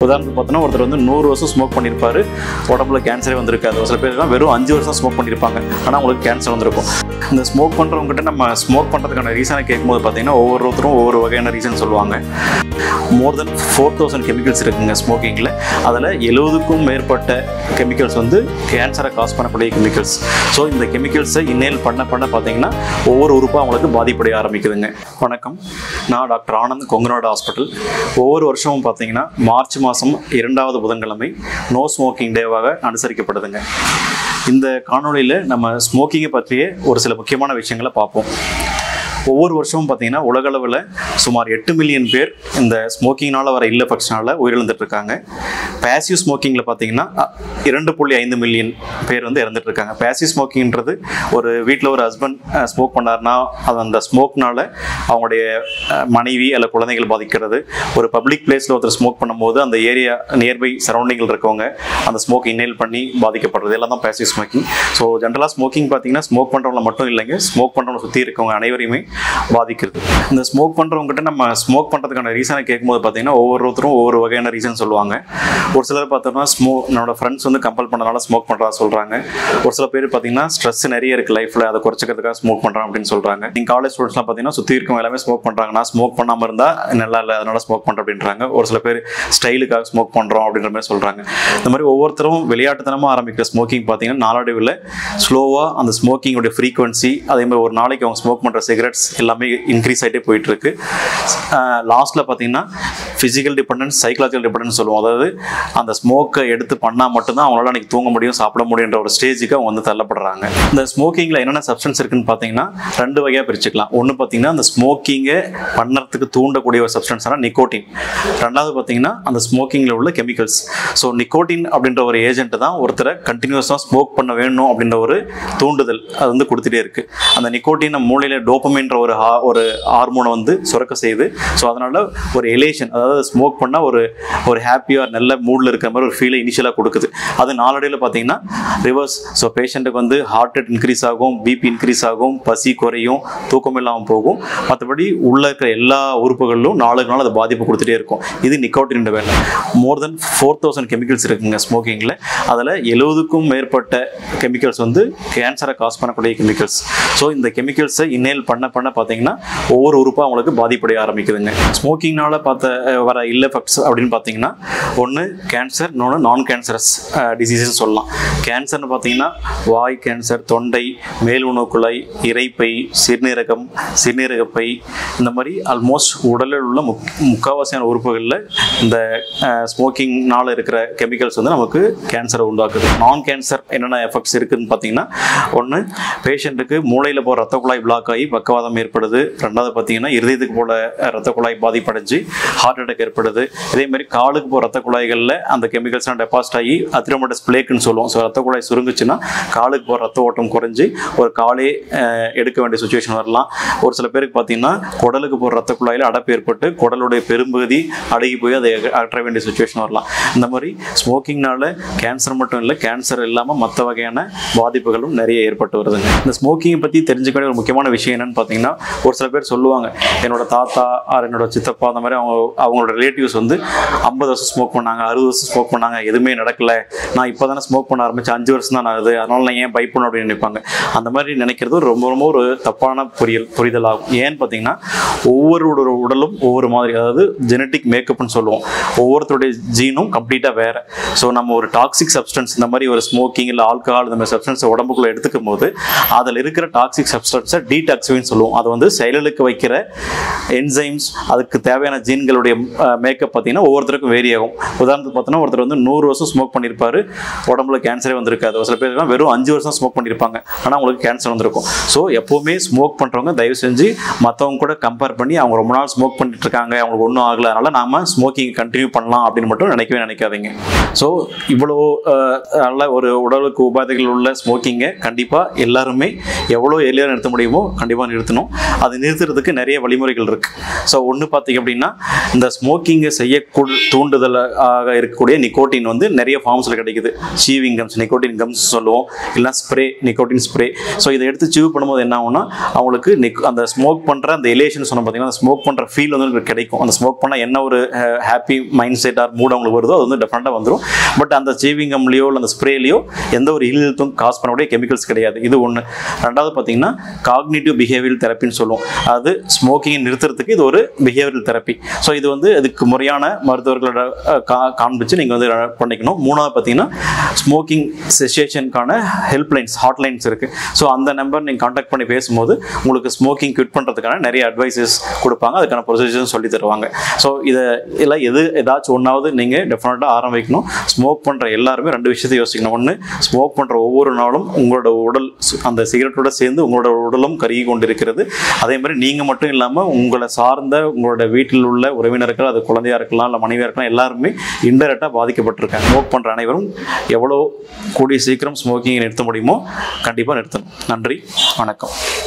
உதாரணத்துக்கு பார்த்தோன்னா ஒருத்தர் வந்து நூறு வருஷம் ஸ்மோக் பண்ணியிருப்பாரு உடம்புல கேன்சரே வந்திருக்காது ஒரு சில பேர்லாம் வெறும் அஞ்சு வருஷம் ஸ்மோக் பண்ணியிருப்பாங்க ஆனால் அவங்களுக்கு கேன்சர் வந்திருக்கும் இந்த ஸ்மோக் பண்ணுறவங்ககிட்ட நம்ம ஸ்மோக் பண்ணுறதுக்கான ரீசனை கேட்கும்போது பார்த்தீங்கன்னா ஒவ்வொருத்தரும் ஒவ்வொரு வகையான ரீசன் சொல்லுவாங்க more than four thousand chemicals இருக்குங்க ஸ்மோக்கிங்கில் அதில் எழுபதுக்கும் மேற்பட்ட கெமிக்கல்ஸ் வந்து கேன்சரை காஸ் பண்ணக்கூடிய கெமிக்கல்ஸ் ஸோ இந்த கெமிக்கல்ஸை இன்னேல் பண்ண பண்ண பார்த்தீங்கன்னா ஒவ்வொரு உறுப்பாக அவங்களுக்கு பாதிப்படைய ஆரம்பிக்குதுங்க வணக்கம் நான் டாக்டர் ஆனந்த் கொங்கநாடு ஹாஸ்பிட்டல் ஒவ்வொரு வருஷமும் பார்த்தீங்கன்னா மார்ச் மாதம் இரண்டாவது புதன்கிழமை நோ ஸ்மோக்கிங் டேவாக அனுசரிக்கப்படுதுங்க இந்த காணொளியில் நம்ம ஸ்மோக்கிங்கை பற்றிய ஒரு சில முக்கியமான விஷயங்களை பார்ப்போம் ஒவ்வொரு வருஷமும் பார்த்தீங்கன்னா உலகளவில் சுமார் எட்டு மில்லியன் பேர் இந்த ஸ்மோக்கிங்னால வர இல்ல எஃபெக்ட்ஸ்னால உயிரிழந்துட்டு இருக்காங்க பேசிவ் ஸ்மோக்கிங்கில் பார்த்தீங்கன்னா அ, இரண்டு புள்ளி ஐந்து மில்லியன் பேர் வந்து இறந்துட்டு இருக்காங்க பேசிவ் ஸ்மோக்கிங்ன்றது ஒரு வீட்டில் ஒரு ஹஸ்பண்ட் ஸ்மோக் பண்ணாருன்னா அது அந்த ஸ்மோக்னால அவங்களுடைய அஹ், மனைவி அல்ல குழந்தைகள் பாதிக்கிறது ஒரு பப்ளிக் பிளேஸில் ஒருத்தர் ஸ்மோக் பண்ணும்போது அந்த ஏரியா நியர்பை சரௌண்டிங்கில் இருக்கவங்க அந்த ஸ்மோக் இன்னேல் பண்ணி பாதிக்கப்படுறது எல்லாம் தான் பேசிவ் ஸ்மோக்கிங் ஸோ ஜென்ரலாக ஸ்மோக்கிங் பார்த்தீங்கன்னா ஸ்மோக் பண்ணுறவங்கள மட்டும் இல்லைங்க ஸ்மோக் பண்ணுறவங்க சுற்றி இருக்கவங்க அனைவரையுமே பாதிக்கிறது இந்த ஸ்மோக் பண்ணுறவங்ககிட்ட நம்ம ஸ்மோக் பண்ணுறதுக்கான ரீசனை கேட்கும்போது பார்த்தீங்கன்னா ஒவ்வொருத்தரும் ஒவ்வொரு வகையான ரீசன் சொல்லுவாங்க ஒரு சிலர் பார்த்தோம்னா ஸ்மோ என்னோட ஃப்ரெண்ட்ஸ் வந்து கம்பல் பண்ணனால ஸ்மோக் பண்ணுறதா சொல்கிறாங்க ஒரு சில பேர் பார்த்தீங்கன்னா ஸ்ட்ரெஸ் நிறைய இருக்குது லைஃப்பில் அதை குறைச்சிக்கிறதுக்காக ஸ்மோக் பண்ணுறான் அப்படின்னு சொல்கிறாங்க நீங்கள் காலேஜ் ஸ்டூடெண்ட்ஸ்லாம் பார்த்தீங்கன்னா சுற்றி இருக்கவங்க எல்லாமே ஸ்மோக் பண்ணுறாங்க நான் ஸ்மோக் பண்ணாமல் இருந்தால் நல்லா இல்லை அதனால ஸ்மோக் பண்ணுறேன் அப்படின்றாங்க ஒரு சில பேர் ஸ்டைலுக்காக ஸ்மோக் பண்ணுறோம் அப்படின்ற மாதிரி சொல்கிறாங்க இந்த மாதிரி ஒவ்வொருத்தரும் விளையாட்டுத்தனமாக ஆரம்பிக்கிற ஸ்மோக்கிங் பார்த்தீங்கன்னா நாளடைவில் ஸ்லோவாக அந்த ஸ்மோக்கிங்கோட ஃப்ரீக்வன்சி அதே மாதிரி ஒரு நாளைக்கு அவங்க ஸ்மோக் பண்ணுற சிகரெட்ஸ் எல்லாமே இன்க்ரீஸ் ஆகிட்டே போயிட்டு இருக்கு லாஸ்ட்டில் பார்த்தீங்கன்னா ஃபிசிக்கல் டிபெண்டன்ஸ் சைக்கலாஜிக்கல் டிபெண்டன்ஸ் சொல்லுவோம் அதாவது அந்த ஸ்மோக்கை எடுத்து பண்ணால் மட்டும்தான் அவங்களால அன்றைக்கி தூங்க முடியும் சாப்பிட முடியுன்ற ஒரு ஸ்டேஜுக்கு அவங்க வந்து தள்ளப்படுறாங்க இந்த ஸ்மோக்கிங்கில் என்னென்ன சப்ஸ்டன்ஸ் இருக்குன்னு பார்த்தீங்கன்னா ரெண்டு வகையாக பிரிச்சுக்கலாம் ஒன்று பார்த்தீங்கன்னா அந்த ஸ்மோக்கிங்கை பண்ணுறதுக்கு தூண்டக்கூடிய ஒரு சப்ஸ்டன்ஸ்னா நிக்கோட்டின் ரெண்டாவது பார்த்தீங்கன்னா அந்த ஸ்மோக்கிங்கில் உள்ள கெமிக்கல்ஸ் ஸோ நிக்கோட்டின் அப்படின்ற ஒரு ஏஜென்ட் தான் ஒருத்தரை கண்டினியூஸாக ஸ்மோக் பண்ண வேணும் அப்படின்ற ஒரு தூண்டுதல் அது வந்து கொடுத்துட்டே இருக்கு அந்த நிக்கோட்டின் நம்ம மூளையில் டோப்பமின்ற ஒரு ஹா- ஒரு ஹார்மோனை வந்து சுரக்க செய்யுது ஸோ அதனால ஒரு எலேஷன் அதாவது ஸ்மோக் பண்ணால் ஒரு ஒரு ஹாப்பியாக நல்ல மூடில் இருக்கிற மாதிரி ஒரு ஃபீலை இனிஷியலாக கொடுக்குது அது நாளடைவில் பார்த்தீங்கன்னா ரிவர்ஸ் ஸோ பேஷண்ட்டுக்கு வந்து ஹார்ட் ரேட் இன்க்ரீஸ் ஆகும் பிபி இன்க்ரீஸ் ஆகும் பசி குறையும் தூக்கம் இல்லாமல் போகும் மற்றபடி உள்ள இருக்கிற எல்லா உறுப்புகளிலும் நாளுக்கு நாள் அது பாதிப்பு கொடுத்துட்டே இருக்கும் இது நிக்கோட்டின் வேலை more than four thousand chemicals இருக்குங்க ஸ்மோக்கிங்கில் அதில் எழுபதுக்கும் மேற்பட்ட கெமிக்கல்ஸ் வந்து கேன்சரை காஸ் பண்ணக்கூடிய கெமிக்கல்ஸ் ஸோ இந்த கெமிக்கல்ஸை இன்னேல் பண்ண பண்ண பார்த்தீங்கன்னா ஒவ்வொரு உறுப்பாக அவங்களுக்கு பாதிப்படைய ஆரம்பிக்குதுங்க ஸ்மோக்கிங்னால பார்த்த அஹ், வர இல் எஃபெக்ட்ஸ் அப்படின்னு பார்த்தீங்கன்னா ஒன்று கேன்சர் இன்னொன்று நான் கேன்சரஸ் டிசீஸ்னு சொல்லலாம் கேன்சர்னு பார்த்தீங்கன்னா வாய் கேன்சர் தொண்டை மேல் உணவு குழாய் இரைப்பை சிறுநீரகம் சிறுநீரகப்பை இந்த மாதிரி ஆல்மோஸ்ட் உடலில் உள்ள முக் முக்கால்வாசியான உறுப்புகளில் இந்த ஸ்மோக்கிங்னால இருக்கிற கெமிக்கல்ஸ் வந்து நமக்கு கேன்சரை உண்டாக்குது நான் கேன்சர் என்னென்ன எஃபெக்ட்ஸ் இருக்குதுன்னு பார்த்தீங்கன்னா ஒன்று பேஷண்ட்டுக்கு மூளையில் போகிற ரத்த குழாய் பிளாக் ஆகி பக்கவாதம் ஏற்படுது ரெண்டாவது பார்த்தீங்கன்னா இருதயத்துக்கு போல ரத்த குழாய் பாதிப்படைஞ்சு ஹார்ட் அட்டாக் ஏற்படுது இதே மாதிரி காலுக்கு போகிற ரத்த குழாய்களில் அந்த கெமிக்கல்ஸ்லாம் டெபாசிட் ஆகி அத்திரமோட்டஸ் பிளேக்குன்னு சொல்லுவோம் ஸோ ரத்த குழாய் சுருங்குச்சுன்னா காலுக்கு போகிற ரத்த ஓட்டம் குறைஞ்சி ஒரு காலே அஹ், எடுக்க வேண்டிய சுச்சுவேஷன் வரலாம் ஒரு சில பேருக்கு பார்த்தீங்கன்னா குடலுக்கு போகிற ரத்த குழாயில் அடைப்பு ஏற்பட்டு குடலுடைய பெரும்பகுதி அடங்கி போய் அதை அகற்ற வேண்டிய சுச்சுவேஷன் வரலாம் இந்த மாதிரி ஸ்மோக்கிங்னால கேன்சர் மட்டும் இல்லை கேன்சர் இல்லாமல் மற்ற வகையான பாதிப்புகளும் நிறைய ஏற்பட்டு வருதுங்க இந்த ஸ்மோக்கிங்கை பற்றி தெரிஞ்சுக்க வேண்டிய ஒரு முக்கியமான விஷயம் என்னன்னு பார்த்தீங்கன்னா ஒரு சில பேர் சொல்லுவாங்க என்னோட தாத்தா ஆர் என்னோட சித்தப்பா அந்த மாதிரி அவங்க அவங்களோட ரிலேட்டிவ்ஸ் வந்து ஐம்பது வருஷம் ஸ்மோக் பண்ணாங்க அறுபது வருஷம் ஸ்மோக் பண்ணாங்க எதுவுமே நடக்கல நான் இப்போ தானே ஸ்மோக் பண்ண ஆரம்பிச்சேன் அஞ்சு வருஷம் தான் ஆகுது அதனால நான் ஏன் பயப்படணும் அப்படின்னு நினைப்பாங்க அந்த மாதிரி நினைக்கிறது ரொம்ப ரொம்ப ஒரு தப்பான புரியல் புரிதல் ஆகும் ஏன்னு பார்த்தீங்கன்னா ஒவ்வொருவரோட உடலும் ஒவ்வொரு மாதிரி அதாவது ஜெனட்டிக் மேக்கப்னு சொல்லுவோம் ஒவ்வொருத்தருடைய ஜீனும் கம்ப்ளீட்டாக வேற ஸோ நம்ம ஒரு டாக்ஸிக் சப்ஸ்டன்ஸ் இந்த மாதிரி ஒரு ஸ்மோக்கிங் இல்லை ஆல்கஹால் இந்த மாதிரி சப்ஸ்டன்ஸை உடம்புக்குள்ள எடுத்துக்கும் போது அதில் இருக்கிற டாக்ஸிக் சப்ஸ்டன்ஸை டீடாக்ஸிவின்னு சொல்லுவோம் அது வந்து செயலுக்கு வைக்கிற என்சைம்ஸ் அதுக்கு தேவையான ஜீன்களுடைய மேக்கப் பார்த்தீங்கன்னா ஒவ்வொருத்தருக்கும் வேரி ஆகும் உதாரணத்துக்கு பார்த்தோன்னா ஒருத்தர் வந்து நூறு வருஷம் ஸ்மோக் பண்ணியிருப்பாரு உடம்புல கேன்சரே வந்திருக்காது ஒரு சில பேர்லாம் வெறும் அஞ்சு வருஷம் ஸ்மோக் பண்ணியிருப்பாங்க ஆனால் அவங்களுக்கு கேன்சர் வந்திருக்கும் ஸோ எப்போவுமே ஸ்மோக் பண்ணுறவங்க தயவு செஞ்சு மற்றவங்க கூட கம்பேர் பண்ணி அவங்க ரொம்ப நாள் ஸ்மோக் பண்ணிட்டு இருக்காங்க அவங்களுக்கு ஒன்றும் ஆகல அதனால நாம ஸ்மோக்கிங் கண்டினியூ பண்ணலாம் அப்படின்னு மட்டும் நினைக்கவே நினைக்காதீங்க ஸோ இவ்வளோ அஹ், நல்ல ஒரு உடலுக்கு உபாதைகள் உள்ள ஸ்மோக்கிங்கை கண்டிப்பாக எல்லாருமே எவ்வளோ எளியாக நிறுத்த முடியுமோ கண்டிப்பாக நிறுத்தணும் அது நிறுத்துறதுக்கு நிறைய வழிமுறைகள் இருக்கு ஸோ ஒன்று பார்த்தீங்க அப்படின்னா இந்த ஸ்மோக்கிங்கை செய்யக்கூட தூண்டுதல் ஆக இருக்கக்கூடிய நிக்கோட்டின் வந்து நிறைய ஃபார்ம்ஸில் கிடைக்குது சீவிங் கம்ஸ் நிக்கோட்டின் கம்ஸ் சொல்லுவோம் இல்லை ஸ்ப்ரே நிக்கோட்டின் ஸ்ப்ரே ஸோ இதை எடுத்து சீவ் பண்ணும்போது என்ன ஆகும்னா அவங்களுக்கு நிக் அந்த ஸ்மோக் பண்ணுற அந்த எலேஷன் சொன்ன பார்த்தீங்கன்னா அந்த ஸ்மோக் பண்ணுற ஃபீல் வந்து உங்களுக்கு கிடைக்கும் அந்த ஸ்மோக் பண்ணால் என்ன ஒரு happy mindset or mood அவங்களுக்கு வருதோ அது வந்து டெஃபரெண்ட்டாக வந்துடும் பட் அந்த சீவிங் கம்லேயோ இல்லை அந்த ஸ்ப்ரேலையோ எந்த ஒரு இல்த்தும் காஸ் பண்ணக்கூடிய கெமிக்கல்ஸ் கிடையாது இது ஒன்று ரெண்டாவது பார்த்தீங்கன்னா காக்னிட்டிவ் பிஹேவியல் தெரப்பின்னு சொல்லுவோம் அது ஸ்மோக்கிங்கை நிறுத்துறதுக்கு இது ஒரு பிஹேவியல் தெரப்பி ஸோ இது வந்து அதுக்கு முறையான மருத்துவர்களோட அஹ், கா காண்பிச்சு நீங்கள் வந்து அஹ், பண்ணிக்கணும் மூணாவது பார்த்தீங்கன்னா ஸ்மோக்கிங் செஷேஷனுக்கான ஹெல்ப்லைன்ஸ் ஹாட்லைன்ஸ் இருக்குது ஸோ அந்த நம்பர் நீங்கள் காண்டாக்ட் பண்ணி பேசும்போது உங்களுக்கு ஸ்மோக்கிங் குவிட் பண்ணுறதுக்கான நிறைய அட்வைசஸ் கொடுப்பாங்க அதுக்கான ப்ரொசீஜர்ஸ் சொல்லி தருவாங்க ஸோ இதை இல்லை எது ஏதாச்சும் ஒன்றாவது நீங்கள் டெஃபினட்டாக ஆரம்பிக்கணும் ஸ்மோக் பண்ணுற எல்லாருமே ரெண்டு விஷயத்தை யோசிக்கணும் ஒன்று ஸ்மோக் பண்ணுற ஒவ்வொரு நாளும் உங்களோட உடல் சு- அந்த சிகரெட்டோட சேர்ந்து உங்களோட உடலும் கருகி கொண்டிருக்கிறது அதே மாதிரி நீங்கள் மட்டும் இல்லாமல் உங்களை சார்ந்த உங்களோட வீட்டில் உள்ள உறவினர்கள் அது குழந்தையா இருக்கலாம் இல்லை மனைவியாக இருக்கலாம் எல்லாருமே இன்டெரக்டாக பாதிக்கப்பட்டிருக்காங்க ஸ்மோக் பண்ணுற அனைவரும் எவ்வளோ கூடிய சீக்கிரம் ஸ்மோக்கிங்கை நிறுத்த முடியுமோ கண்டிப்பாக நிறுத்தணும் நன்றி வணக்கம்